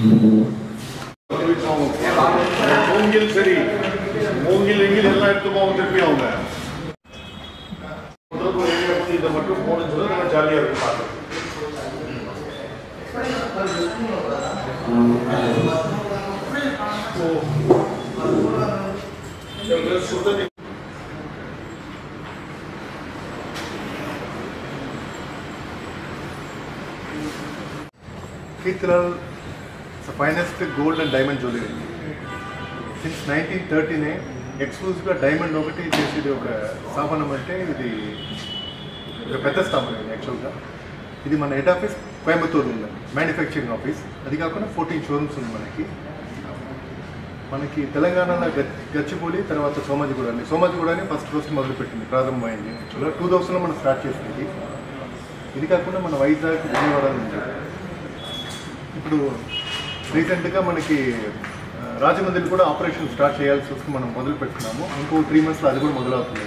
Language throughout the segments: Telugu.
மூங்கில் சரி மூங்கில் எங்கில் எல்லாம் எடுத்துமா திருப்பி அவங்க முதல்ல ஒரு area வந்து இதை மட்டும் போகணும்னு சொல்லி நம்ம ஜாலியாக இருக்கும் பார்க்க சுத்தம் Kitral is the finest gold and diamond jewelry. Since nineteen thirty nine ఎక్స్క్లూజివ్గా డైమండ్ ఒకటి చేసేది ఒక స్థాపనం అంటే ఇది ఒక పెద్ద స్థాపనం ఇది యాక్చువల్గా ఇది మన హెడ్ ఆఫీస్ కోయంబత్తూరు ఉంది మ్యానుఫ్యాక్చరింగ్ ఆఫీస్ అది కాకుండా ఫోర్టీన్ షోరూమ్స్ ఉంది మనకి మనకి తెలంగాణలో గ గచ్చిబౌలి తర్వాత సోమాజిగూడ అండి సోమాజిగూడని ఫస్ట్ ఫస్ట్ మొదలుపెట్టింది ప్రారంభమైంది యాక్చువల్గా టూ థౌసండ్లో మనం స్టార్ట్ చేసింది ఇది కాకుండా మన వైజాగ్ విజయవాడలో ఉంది ఇప్పుడు రీసెంట్గా మనకి ఆ, రాజమండ్రి కూడా ఆపరేషన్ స్టార్ట్ చేయాల్సి వస్తే మనం మొదలు పెట్టుకున్నాము ఇంకో త్రీ మంత్స్లో అది కూడా మొదలవుతుంది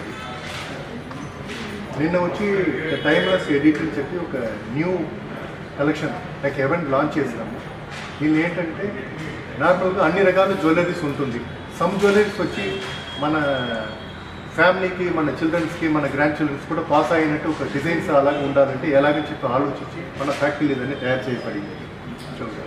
నిన్న వచ్చి టైమ్లెస్ ఎడిట్ అని చెప్పి ఒక new collection like event launch చేసినాము దీన్ని ఏంటంటే నార్మల్గా అన్ని రకాల జ్యువెలరీస్ ఉంటుంది సమ్ జ్యువెలరీస్ వచ్చి మన ఫ్యామిలీకి మన చిల్డ్రన్స్కి మన గ్రాండ్ చిల్డ్రన్స్ కూడా పాస్ అయినట్టు ఒక డిజైన్స్ అలాగే ఉండాలంటే ఎలాగని చెప్పి ఆలోచించి మన ఫ్యాక్టరీ ఇదన్నీ తయారు చేయబడింది యాక్చువల్గా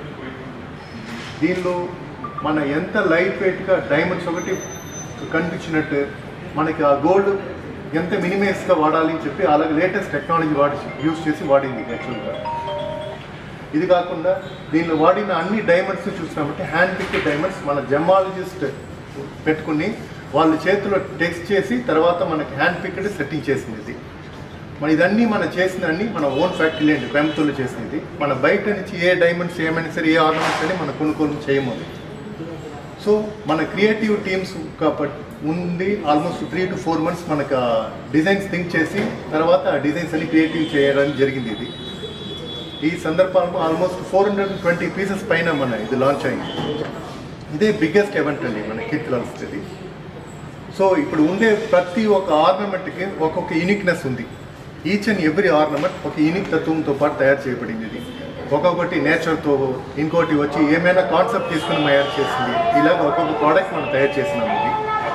దీనిలో మన ఎంత లైట్ వెయిట్గా డైమండ్స్ ఒకటి కనిపించినట్టు మనకి ఆ గోల్డ్ ఎంత మినిమైజ్గా వాడాలి అని చెప్పి అలాగే లేటెస్ట్ టెక్నాలజీ వాడి యూస్ చేసి వాడింది యాక్చువల్గా ఇది కాకుండా దీనిలో వాడిన అన్ని డైమండ్స్ చూసినామంటే హ్యాండ్ పిక్ డైమండ్స్ మన జమాలజిస్ట్ పెట్టుకుని వాళ్ళ చేతిలో టెక్స్ట్ చేసి తర్వాత మనకి హ్యాండ్ పిక్డ్ సెట్టింగ్ చేసింది ఇది మన ఇదన్నీ మనం చేసిన అన్ని మన ఓన్ ఫ్యాక్టరీ అండి కోయంబత్తూరులో చేసినది మన బయట నుంచి ఏ డైమండ్స్ ఏమైనా సరే ఏ ఆర్నమెంట్స్ అని మనం కొనుగోలు చేయము సో మన క్రియేటివ్ టీమ్స్ కాబట్టి ఉంది almost three to four months మనకు డిజైన్స్ థింక్ చేసి తర్వాత ఆ డిజైన్స్ అన్ని క్రియేటివ్ చేయడం జరిగింది ఇది ఈ సందర్భంలో almost four hundred and twenty pieces పైన మన ఇది లాంచ్ అయింది ఇదే బిగ్గెస్ట్ ఈవెంట్ అండి మన కిట్ లాన్స్ ఇది సో ఇప్పుడు ఉండే ప్రతి ఒక్క ఆర్నమెంట్కి ఒక్కొక్క యూనిక్నెస్ ఉంది ఈచ్ అండ్ ఎవ్రీ ఆర్నమెంట్ ఒక యూనిక్ తత్వంతో పాటు తయారు చేయబడింది ఇది ఒక్కొక్కటి నేచర్తో ఇంకోటి వచ్చి ఏమైనా కాన్సెప్ట్ తీసుకుని తయారు చేసింది ఇలాగ ఒక్కొక్క ప్రోడక్ట్ మనం తయారు చేసినాం ఇది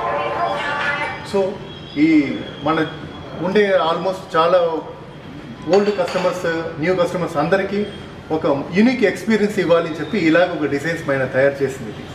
సో ఈ మన ఉండే ఆల్మోస్ట్ చాలా ఓల్డ్ కస్టమర్స్ న్యూ కస్టమర్స్ అందరికీ ఒక యూనిక్ ఎక్స్పీరియన్స్ ఇవ్వాలి అని చెప్పి ఇలాగ ఒక డిజైన్స్ పైన తయారు చేసింది ఇది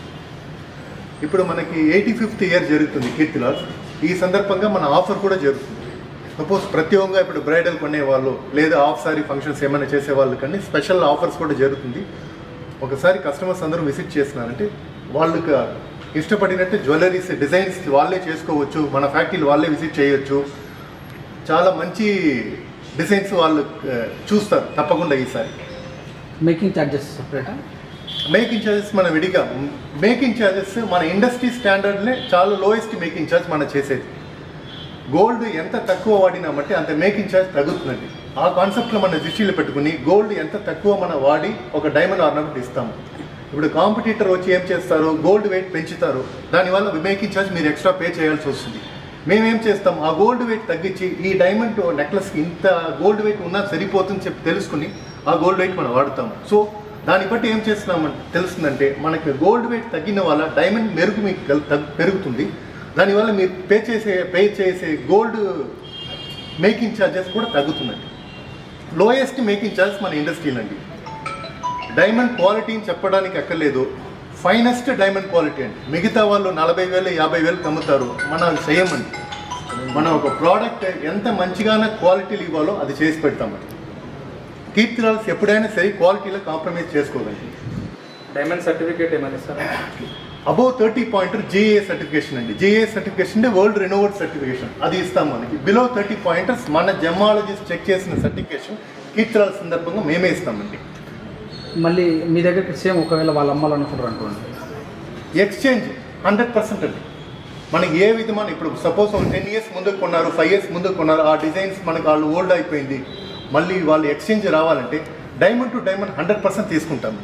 ఇప్పుడు మనకి ఎయిటీ ఫిఫ్త్ ఇయర్ జరుగుతుంది కీర్తిలాల్ ఈ సందర్భంగా మన ఆఫర్ కూడా జరుగుతుంది సపోజ్ ప్రత్యేకంగా ఇప్పుడు బ్రైడల్ కొనేవాళ్ళు లేదా ఆఫ్ సారీ ఫంక్షన్స్ ఏమైనా చేసే వాళ్ళు కానీ స్పెషల్ ఆఫర్స్ కూడా జరుగుతుంది ఒకసారి కస్టమర్స్ అందరూ విజిట్ చేసినారంటే వాళ్ళకి ఇష్టపడినట్టు జ్యువెలరీస్ డిజైన్స్ వాళ్ళే చేసుకోవచ్చు మన ఫ్యాక్టరీలు వాళ్ళే విజిట్ చేయొచ్చు చాలా మంచి డిజైన్స్ వాళ్ళు ఆ, చూస్తారు తప్పకుండా ఈసారి మేకింగ్ ఛార్జెస్ సపరేటా మేకింగ్ ఛార్జెస్ మన విడిగా మేకింగ్ ఛార్జెస్ మన ఇండస్ట్రీ స్టాండర్డ్లే చాలా లోయెస్ట్ మేకింగ్ ఛార్జ్ మనం చేసేది గోల్డ్ ఎంత తక్కువ వాడినామంటే అంత మేకింగ్ ఛార్జ్ తగ్గుతుందండి ఆ కాన్సెప్ట్లో మన దృష్టిలో పెట్టుకుని గోల్డ్ ఎంత తక్కువ మనం వాడి ఒక డైమండ్ ఆర్నమెంట్ ఇస్తాము ఇప్పుడు కాంపిటీటర్ వచ్చి ఏం చేస్తారు గోల్డ్ వెయిట్ పెంచుతారు దానివల్ల మేకింగ్ ఛార్జ్ మీరు ఎక్స్ట్రా పే చేయాల్సి వస్తుంది మేమేం చేస్తాం ఆ గోల్డ్ వెయిట్ తగ్గించి ఈ డైమండ్ నెక్లెస్కి ఇంత గోల్డ్ వెయిట్ ఉన్నా సరిపోతుందని చెప్పి తెలుసుకుని ఆ గోల్డ్ వెయిట్ మనం వాడతాం సో దాన్ని బట్టి ఏం చేస్తున్నామంటే తెలుస్తుందంటే మనకి గోల్డ్ వెయిట్ తగ్గిన వల్ల డైమండ్ మెరుగు మీకు కల్- తగ్- పెరుగుతుంది దానివల్ల మీరు పే చేసే పే చేసే గోల్డ్ మేకింగ్ ఛార్జెస్ కూడా తగ్గుతుందండి లోయెస్ట్ మేకింగ్ ఛార్జెస్ మన ఇండస్ట్రీలో అండి డైమండ్ క్వాలిటీని చెప్పడానికి అక్కర్లేదు ఫైనెస్ట్ డైమండ్ క్వాలిటీ అండి మిగతా వాళ్ళు నలభై వేలు యాభై వేలు అమ్ముతారు మనం అది చేయమండి మనం ఒక ప్రోడక్ట్ ఎంత మంచిగానే క్వాలిటీలు ఇవ్వాలో అది చేసి పెడతామండి కీర్తిరాల్స్ ఎప్పుడైనా సరే క్వాలిటీలో కాంప్రమైజ్ చేసుకోదండి డైమండ్ సర్టిఫికేట్ ఏమైనా ఇస్తారా above thirty point GA certification అండి జిఏ సర్టిఫికేషన్ అంటే వరల్డ్ రెనోవర్డ్ సర్టిఫికేషన్ అది ఇస్తాం మనకి బిలో థర్టీ పాయింటర్స్ మన జమాలజిస్ట్ చెక్ చేసిన సర్టిఫికేషన్ కీర్తిరాల సందర్భంగా మేమే ఇస్తామండి మళ్ళీ మీ దగ్గరికి సేమ్ ఒకవేళ వాళ్ళు అమ్మాలనుకుంటారు అనుకోండి ఎక్స్చేంజ్ హండ్రెడ్ పర్సెంట్ అండి మనకి ఏ విధమైన ఇప్పుడు సపోజ్ ఒక టెన్ ఇయర్స్ ముందుకు కొన్నారు ఫైవ్ ఇయర్స్ ముందుకు కొన్నారు ఆ డిజైన్స్ మనకు వాళ్ళు ఓల్డ్ అయిపోయింది మళ్ళీ వాళ్ళు ఎక్స్చేంజ్ రావాలంటే diamond to diamond hundred percent తీసుకుంటాము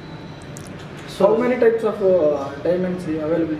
so many types of diamonds available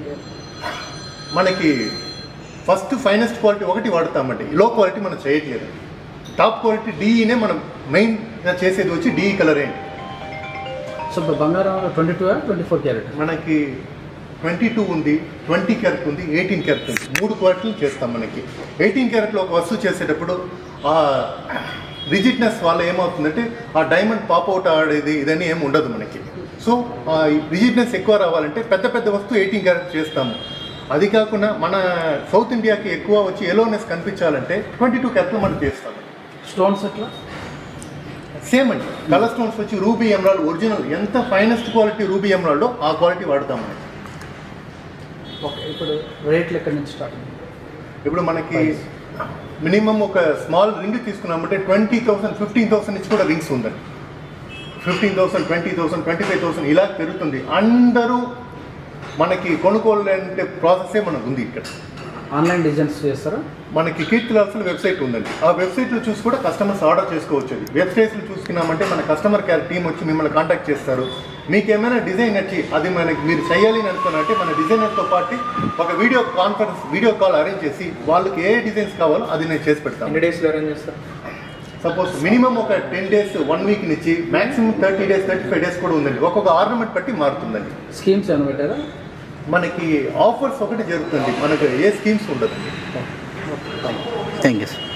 మనకి ఫస్ట్ ఫైనెస్ట్ క్వాలిటీ ఒకటి వాడతామండి లో క్వాలిటీ మనం చేయట్లేదు టాప్ క్వాలిటీ డిఈనే మనం మెయిన్గా చేసేది వచ్చి డిఈ కలర్ ఏంటి సో ఇప్పుడు బంగారం twenty two twenty four carat మనకి ట్వంటీ టూ ఉంది ట్వంటీ క్యారెట్ ఉంది ఎయిటీన్ క్యారెట్ ఉంది మూడు క్వాలిటీలు చేస్తాం మనకి ఎయిటీన్ క్యారెట్లో ఒక వస్తువు చేసేటప్పుడు ఆ రిజిడ్నెస్ వల్ల ఏమవుతుందంటే ఆ డైమండ్ పాప్ అవుట్ ఆడేది ఇదని ఏమి ఉండదు మనకి సో ఆ రిజిడ్నెస్ ఎక్కువ రావాలంటే పెద్ద పెద్ద వస్తువు ఎయిటీన్ క్యారెట్ చేస్తాము అది కాకుండా మన సౌత్ ఇండియాకి ఎక్కువ వచ్చి ఎలోనెస్ కనిపించాలంటే ట్వంటీ టూ క్యారెట్లు మనం చేస్తాము స్టోన్స్ ఎట్లా సేమ్ అండి కలర్ స్టోన్స్ వచ్చి రూబీ ఎమరాల్డ్ ఒరిజినల్ ఎంత ఫైనెస్ట్ క్వాలిటీ రూబీ ఎమరాల్డో ఆ క్వాలిటీ వాడతాం మనం ఓకే ఇప్పుడు రేట్లు ఎక్కడి నుంచి స్టార్ట్ ఇప్పుడు మనకి మినిమం ఒక స్మాల్ రింగ్ తీసుకున్నామంటే ట్వంటీ థౌసండ్ ఫిఫ్టీన్ థౌసండ్ నుంచి కూడా రింగ్స్ ఉందండి fifteen thousand twenty thousand twenty five thousand ఇలా పెరుగుతుంది అందరూ మనకి కొనుగోలు అంటే ప్రాసెసే మనకు ఉంది ఇక్కడ ఆన్లైన్ డిజైన్స్ చేస్తారా మనకి కీర్తి లాల్సిన వెబ్సైట్ ఉందండి ఆ వెబ్సైట్లో చూసి కూడా కస్టమర్స్ ఆర్డర్ చేసుకోవచ్చు అది వెబ్సైట్స్లో చూసుకున్నామంటే మన కస్టమర్ కేర్ టీం వచ్చి మిమ్మల్ని కాంటాక్ట్ చేస్తారు మీకు ఏమైనా డిజైన్ నచ్చి అది మనకి మీరు చేయాలి అని అనుకున్నారంటే మన డిజైనర్తో పాటు ఒక video conference video call arrange చేసి వాళ్ళకి ఏ డిజైన్స్ కావాలో అది నేను చేసి పెడతాను ఎన్ని డేస్లో అరేంజ్ చేస్తారు సపోజ్ మినిమం ఒక టెన్ డేస్ వన్ వీక్ నుంచి maximum thirty days thirty five days కూడా ఉందండి ఒక్కొక్క ఆర్నమెంట్ బట్టి మారుతుందండి స్కీమ్స్ ఏమైనా పెట్టారా మనకి ఆఫర్స్ ఒకటి జరుగుతుంది మనకు ఏ స్కీమ్స్ ఉండదండి థ్యాంక్ యూ సార్